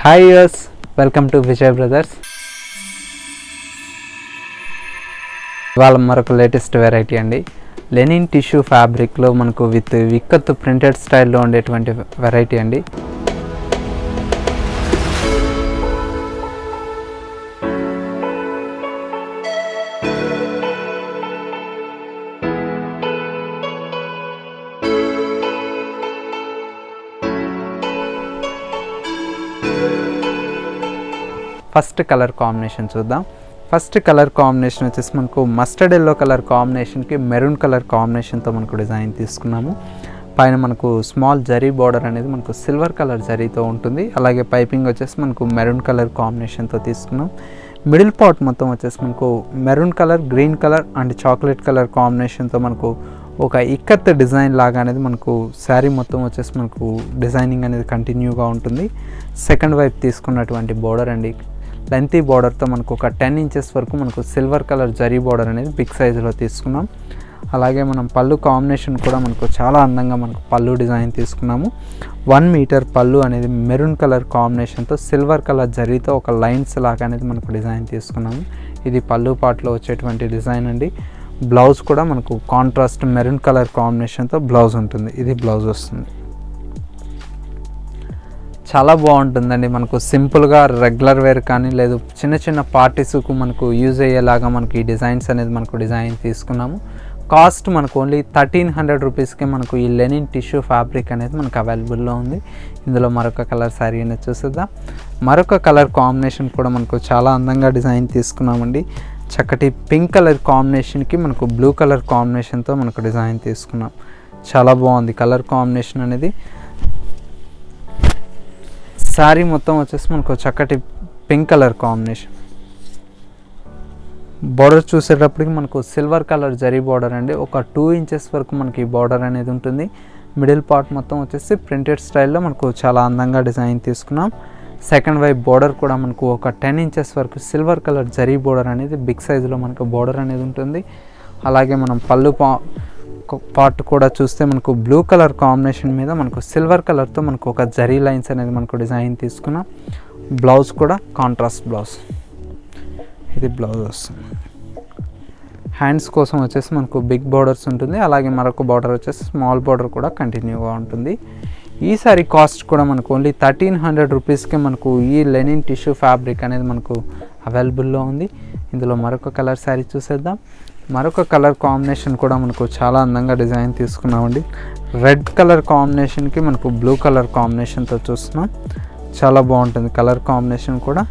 hi guys welcome to Vijay brothers ఇవాళ మరొక latest variety అండి లెనిన్ టిష్యూ ఫ్యాబ్రిక్లో మనకు విత్ విక్కత్ ప్రింటెడ్ స్టైల్లో ఉండేటువంటి వెరైటీ అండి ఫస్ట్ కలర్ కాంబినేషన్ చూద్దాం ఫస్ట్ కలర్ కాంబినేషన్ వచ్చేసి మనకు మస్టర్డ్ ఎల్లో కలర్ కాంబినేషన్కి మెరూన్ కలర్ కాంబినేషన్తో మనకు డిజైన్ తీసుకున్నాము పైన మనకు స్మాల్ జరీ బార్డర్ అనేది మనకు సిల్వర్ కలర్ జరీతో ఉంటుంది అలాగే పైపింగ్ వచ్చేసి మనకు మెరూన్ కలర్ కాంబినేషన్తో తీసుకున్నాం మిడిల్ పార్ట్ మొత్తం వచ్చేసి మనకు maroon colour green colour and chocolate colour కాంబినేషన్తో మనకు ఒక ఇక్కత్ డిజైన్ లాగా అనేది మనకు శారీ మొత్తం వచ్చేసి మనకు డిజైనింగ్ అనేది కంటిన్యూగా ఉంటుంది సెకండ్ వైపు తీసుకున్నటువంటి బార్డర్ అండి లెంతీ బార్డర్తో మనకు ఒక టెన్ ఇంచెస్ వరకు మనకు సిల్వర్ కలర్ జరీ బార్డర్ అనేది బిగ్ సైజులో తీసుకున్నాం అలాగే మనం పళ్ళు కాంబినేషన్ కూడా మనకు చాలా అందంగా మనకు పళ్ళు డిజైన్ తీసుకున్నాము వన్ మీటర్ పళ్ళు అనేది మెరూన్ కలర్ కాంబినేషన్తో సిల్వర్ కలర్ జరీతో ఒక లైన్స్ లాగా అనేది మనకు డిజైన్ తీసుకున్నాము ఇది పళ్ళు పాటలో వచ్చేటువంటి డిజైన్ అండి బ్లౌజ్ కూడా మనకు కాంట్రాస్ట్ మెరూన్ కలర్ కాంబినేషన్తో బ్లౌజ్ ఉంటుంది ఇది బ్లౌజ్ వస్తుంది చాలా బాగుంటుందండి మనకు సింపుల్గా రెగ్యులర్ వేర్ కానీ లేదు చిన్న చిన్న పార్టీస్కు మనకు యూజ్ అయ్యేలాగా మనకు ఈ డిజైన్స్ అనేది మనకు డిజైన్ తీసుకున్నాము కాస్ట్ మనకు ఓన్లీ థర్టీన్ హండ్రెడ్ రూపీస్కి మనకు ఈ లెనిన్ టిష్యూ ఫ్యాబ్రిక్ అనేది మనకు అవైలబుల్లో ఉంది ఇందులో మరొక కలర్ శారీ అనేది చూసేద్దాం మరొక కలర్ కాంబినేషన్ కూడా మనకు చాలా అందంగా డిజైన్ తీసుకున్నామండి చక్కటి పింక్ కలర్ కాంబినేషన్కి మనకు బ్లూ కలర్ కాంబినేషన్తో మనకు డిజైన్ తీసుకున్నాం చాలా బాగుంది కలర్ కాంబినేషన్ అనేది శారీ మొత్తం వచ్చేసి మనకు చక్కటి పింక్ కలర్ కాంబినేషన్ బార్డర్ చూసేటప్పటికి మనకు సిల్వర్ కలర్ జరీ బార్డర్ అండి ఒక టూ ఇంచెస్ వరకు మనకి బార్డర్ అనేది ఉంటుంది మిడిల్ పార్ట్ మొత్తం వచ్చేసి ప్రింటెడ్ స్టైల్లో మనకు చాలా అందంగా డిజైన్ తీసుకున్నాం సెకండ్ వైపు బార్డర్ కూడా మనకు ఒక టెన్ ఇంచెస్ వరకు సిల్వర్ కలర్ జరీ బార్డర్ అనేది బిగ్ సైజులో మనకు బార్డర్ అనేది ఉంటుంది అలాగే మనం పళ్ళు పా పార్ట్ కూడా చూస్తే మనకు బ్లూ కలర్ కాంబినేషన్ మీద మనకు సిల్వర్ కలర్తో మనకు ఒక జరీ లైన్స్ అనేది మనకు డిజైన్ తీసుకున్నాం బ్లౌజ్ కూడా కాంట్రాస్ట్ బ్లౌజ్ ఇది బ్లౌజ్ వస్తుంది హ్యాండ్స్ కోసం వచ్చేసి మనకు బిగ్ బార్డర్స్ ఉంటుంది అలాగే మరొక బార్డర్ వచ్చేసి స్మాల్ బార్డర్ కూడా కంటిన్యూగా ఉంటుంది ఈ సారీ కాస్ట్ కూడా మనకు ఓన్లీ థర్టీన్ హండ్రెడ్ రూపీస్కే మనకు ఈ లెనిన్ టిష్యూ ఫ్యాబ్రిక్ అనేది మనకు అవైలబుల్లో ఉంది ఇందులో మరొక కలర్ శారీ చూసేద్దాం మరొక కలర్ కాంబినేషన్ కూడా మనకు చాలా అందంగా డిజైన్ తీసుకున్నామండి రెడ్ కలర్ కాంబినేషన్కి మనకు బ్లూ కలర్ కాంబినేషన్తో చూస్తున్నాం చాలా బాగుంటుంది కలర్ కాంబినేషన్ కూడా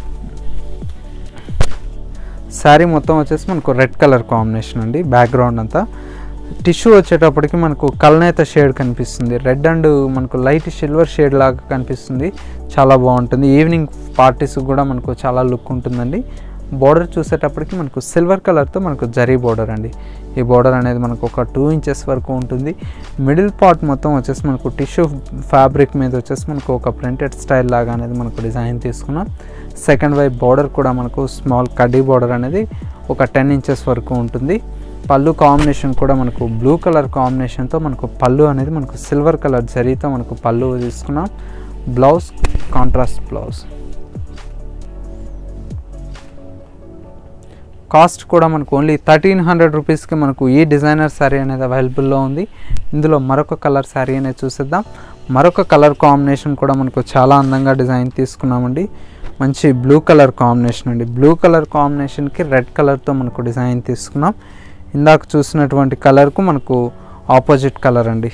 శారీ మొత్తం వచ్చేసి మనకు రెడ్ కలర్ కాంబినేషన్ అండి బ్యాక్గ్రౌండ్ అంతా టిష్యూ వచ్చేటప్పటికి మనకు కల్నేత షేడ్ కనిపిస్తుంది రెడ్ అండ్ మనకు లైట్ సిల్వర్ షేడ్ లాగా కనిపిస్తుంది చాలా బాగుంటుంది ఈవినింగ్ పార్టీస్ కూడా మనకు చాలా లుక్ ఉంటుందండి బార్డర్ చూసేటప్పటికి మనకు సిల్వర్ కలర్తో మనకు జరీ బార్డర్ అండి ఈ బార్డర్ అనేది మనకు ఒక టూ ఇంచెస్ వరకు ఉంటుంది మిడిల్ పార్ట్ మొత్తం వచ్చేసి మనకు టిష్యూ ఫ్యాబ్రిక్ మీద వచ్చేసి మనకు ఒక ప్రింటెడ్ స్టైల్ లాగా అనేది మనకు డిజైన్ తీసుకున్నాం సెకండ్ వైపు బార్డర్ కూడా మనకు స్మాల్ కడ్డీ బార్డర్ అనేది ఒక టెన్ ఇంచెస్ వరకు ఉంటుంది పళ్ళు కాంబినేషన్ కూడా మనకు బ్లూ కలర్ కాంబినేషన్తో మనకు పళ్ళు అనేది మనకు సిల్వర్ కలర్ జరీతో మనకు పళ్ళు తీసుకున్నాం బ్లౌజ్ కాంట్రాస్ట్ బ్లౌజ్ కాస్ట్ కూడా మనకు ఓన్లీ థర్టీన్ హండ్రెడ్ రూపీస్కి మనకు ఈ డిజైనర్ శారీ అనేది అవైలబుల్లో ఉంది ఇందులో మరొక కలర్ శారీ అనేది చూసేద్దాం మరొక కలర్ కాంబినేషన్ కూడా మనకు చాలా అందంగా డిజైన్ తీసుకున్నామండి మంచి బ్లూ కలర్ కాంబినేషన్ అండి బ్లూ కలర్ కాంబినేషన్కి రెడ్ కలర్తో మనకు డిజైన్ తీసుకున్నాం ఇందాక చూసినటువంటి కలర్కు మనకు ఆపోజిట్ కలర్ అండి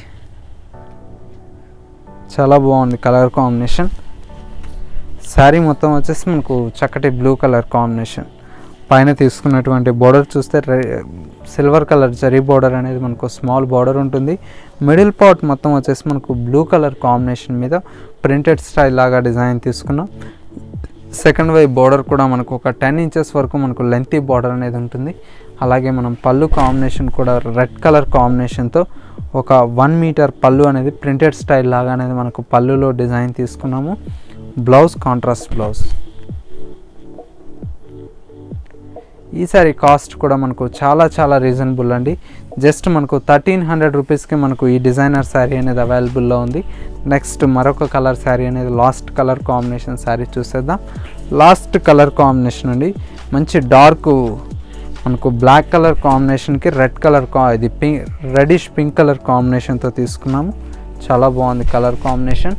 చాలా బాగుంది కలర్ కాంబినేషన్ శారీ మొత్తం వచ్చేసి మనకు చక్కటి బ్లూ కలర్ కాంబినేషన్ పైన తీసుకున్నటువంటి బార్డర్ చూస్తే సిల్వర్ కలర్ జరీ బార్డర్ అనేది మనకు స్మాల్ బార్డర్ ఉంటుంది మిడిల్ పార్ట్ మొత్తం వచ్చేసి మనకు బ్లూ కలర్ కాంబినేషన్ మీద ప్రింటెడ్ స్టైల్ లాగా డిజైన్ తీసుకున్నాం సెకండ్ వైపు బార్డర్ కూడా మనకు ఒక టెన్ ఇంచెస్ వరకు మనకు లెంతీ బార్డర్ అనేది ఉంటుంది అలాగే మనం పళ్ళు కాంబినేషన్ కూడా రెడ్ కలర్ కాంబినేషన్తో ఒక వన్ మీటర్ పళ్ళు అనేది ప్రింటెడ్ స్టైల్ లాగా అనేది మనకు పళ్ళులో డిజైన్ తీసుకున్నాము బ్లౌజ్ కాంట్రాస్ట్ బ్లౌజ్ ఈ సారీ కాస్ట్ కూడా మనకు చాలా చాలా రీజనబుల్ అండి జస్ట్ మనకు థర్టీన్ హండ్రెడ్ రూపీస్కి మనకు ఈ డిజైనర్ శారీ అనేది అవైలబుల్లో ఉంది నెక్స్ట్ మరొక కలర్ శారీ అనేది లాస్ట్ కలర్ కాంబినేషన్ శారీ చూసేద్దాం లాస్ట్ కలర్ కాంబినేషన్ అండి మంచి డార్క్ మనకు బ్లాక్ కలర్ కాంబినేషన్కి రెడ్ కలర్ కా ఇది పింక్ రెడిష్ పింక్ కలర్ కాంబినేషన్తో తీసుకున్నాము చాలా బాగుంది కలర్ కాంబినేషన్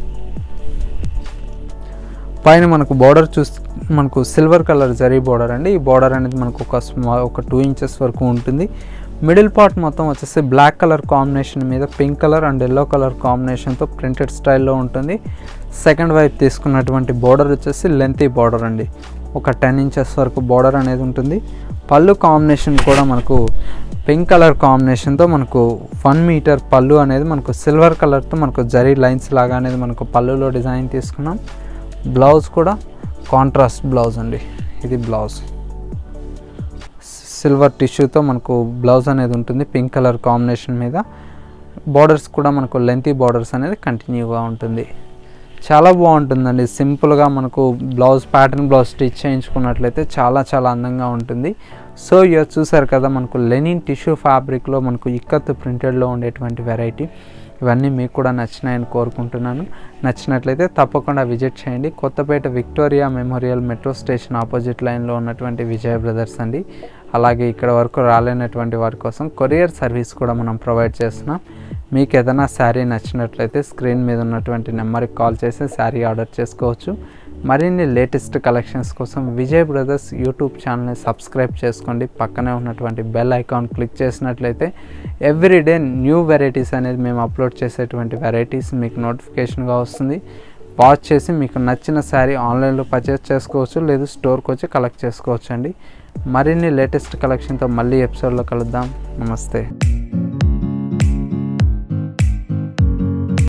పైన మనకు బార్డర్ చూస్ మనకు సిల్వర్ కలర్ జరీ బార్డర్ అండి ఈ బార్డర్ అనేది మనకు ఒక స్మా ఒక టూ ఇంచెస్ వరకు ఉంటుంది మిడిల్ పార్ట్ మొత్తం వచ్చేసి బ్లాక్ కలర్ కాంబినేషన్ మీద pink colour and yellow colour కాంబినేషన్తో ప్రింటెడ్ స్టైల్లో ఉంటుంది సెకండ్ వైపు తీసుకున్నటువంటి బార్డర్ వచ్చేసి లెంతీ బార్డర్ అండి ఒక టెన్ ఇంచెస్ వరకు బార్డర్ అనేది ఉంటుంది పళ్ళు కాంబినేషన్ కూడా మనకు పింక్ కలర్ కాంబినేషన్తో మనకు వన్ మీటర్ పళ్ళు అనేది మనకు సిల్వర్ కలర్తో మనకు జరీ లైన్స్ లాగా అనేది మనకు పళ్ళులో డిజైన్ తీసుకున్నాం బ్లౌజ్ కూడా కాంట్రాస్ట్ బ్లౌజ్ అండి ఇది బ్లౌజ్ సిల్వర్ టిష్యూతో మనకు బ్లౌజ్ అనేది ఉంటుంది పింక్ కలర్ కాంబినేషన్ మీద బార్డర్స్ కూడా మనకు లెంతీ బార్డర్స్ అనేది కంటిన్యూగా ఉంటుంది చాలా బాగుంటుందండి సింపుల్గా మనకు బ్లౌజ్ ప్యాటర్న్ బ్లౌజ్ స్టిచ్ చేయించుకున్నట్లయితే చాలా చాలా అందంగా ఉంటుంది సో ఇక చూసారు కదా మనకు లెనిన్ టిష్యూ ఫ్యాబ్రిక్లో మనకు ఇక్కత్ ప్రింటెడ్లో ఉండేటువంటి వెరైటీ ఇవన్నీ మీకు కూడా నచ్చినాయని కోరుకుంటున్నాను నచ్చినట్లయితే తప్పకుండా విజిట్ చేయండి Kothapet Victoria Memorial metro station opposite లైన్లో ఉన్నటువంటి విజయ్ బ్రదర్స్ అండి అలాగే ఇక్కడ వరకు రాలేనటువంటి వారి కోసం కొరియర్ సర్వీస్ కూడా మనం ప్రొవైడ్ చేస్తున్నాం మీకు ఏదైనా శారీ నచ్చినట్లయితే స్క్రీన్ మీద ఉన్నటువంటి నెంబర్కి కాల్ చేసి శారీ ఆర్డర్ చేసుకోవచ్చు మరిన్ని లేటెస్ట్ కలెక్షన్స్ కోసం విజయ్ బ్రదర్స్ యూట్యూబ్ ఛానల్ని సబ్స్క్రైబ్ చేసుకోండి పక్కనే ఉన్నటువంటి బెల్ ఐకాన్ క్లిక్ చేసినట్లయితే ఎవ్రీడే న్యూ వెరైటీస్ అనేది మేము అప్లోడ్ చేసేటువంటి వెరైటీస్ మీకు నోటిఫికేషన్గా వస్తుంది వాచ్ చేసి మీకు నచ్చిన శారీ ఆన్లైన్లో పర్చేస్ చేసుకోవచ్చు లేదు స్టోర్కి వచ్చి కలెక్ట్ చేసుకోవచ్చు అండి మరిన్ని లేటెస్ట్ కలెక్షన్తో మళ్ళీ ఎపిసోడ్లో కలుద్దాం నమస్తే